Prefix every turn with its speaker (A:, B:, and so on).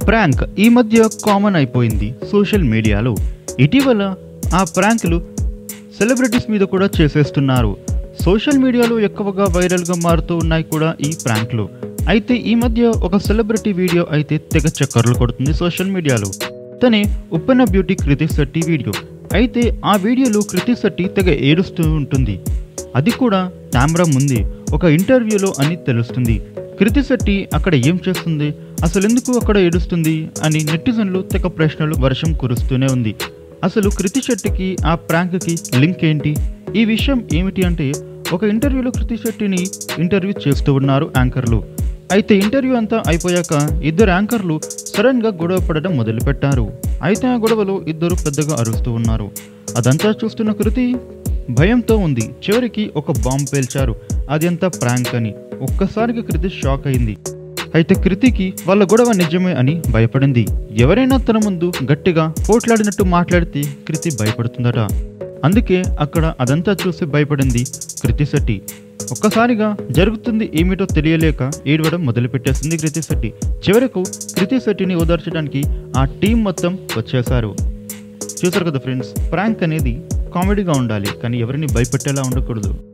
A: prank ఈ మధ్య common అయిపోయింది సోషల్ మీడియాలో ఇటీవల ఆ ప్రాంకులు సెలబ్రిటీస్ మీద కూడా చేసేస్తున్నారు సోషల్ మీడియాలో ఎక్కువగా వైరల్గా మారుతూ ఉన్నాయి కూడా ఈ ప్రాంక్లు అయితే ఈ మధ్య ఒక సెలబ్రిటీ వీడియో అయితే తెగ చక్కర్లు కొడుతుంది సోషల్ మీడియాలో తనే ఉప్పెన బ్యూటీ కృతి శెట్టి వీడియో అయితే ఆ వీడియోలో కృతి శెట్టి తెగ ఏడుస్తూ ఉంటుంది అది కూడా కెమెరా ముందే ఒక ఇంటర్వ్యూలో అని తెలుస్తుంది కృతి శెట్టి అక్కడ ఏం చేస్తుంది అసలు ఎందుకు అక్కడ ఏడుస్తుంది అని నెటిజన్లు తెగ ప్రశ్నలు వర్షం కురుస్తూనే ఉంది అసలు కృతి శెట్టికి ఆ ప్రాంక్కి లింక్ ఏంటి ఈ విషయం ఏమిటి అంటే ఒక ఇంటర్వ్యూలో కృతి శెట్టిని ఇంటర్వ్యూ చేస్తూ ఉన్నారు యాంకర్లు అయితే ఇంటర్వ్యూ అంతా అయిపోయాక ఇద్దరు యాంకర్లు సడన్ గా గొడవ పడడం మొదలుపెట్టారు అయితే ఆ గొడవలో ఇద్దరు పెద్దగా అరుస్తూ ఉన్నారు అదంతా చూస్తున్న కృతి భయంతో ఉంది చివరికి ఒక బాంబు పేల్చారు అదంతా ప్రాంక్ అని ఒక్కసారిగా కృతి షాక్ అయింది అయితే కృతికి వాళ్ళ గొడవ నిజమే అని భయపడింది ఎవరైనా తన ముందు గట్టిగా పోట్లాడినట్టు మాట్లాడితే కృతి భయపడుతుందట అందుకే అక్కడ అదంతా చూసి భయపడింది కృతి శెట్టి ఒక్కసారిగా జరుగుతుంది ఏమిటో తెలియలేక ఏడవడం మొదలుపెట్టేసింది కృతి శెట్టి చివరకు కృతి శెట్టిని ఓదార్చడానికి ఆ టీం మొత్తం వచ్చేశారు చూసారు కదా ఫ్రెండ్స్ ప్రాంక్ అనేది కామెడీగా ఉండాలి కానీ ఎవరిని భయపెట్టేలా ఉండకూడదు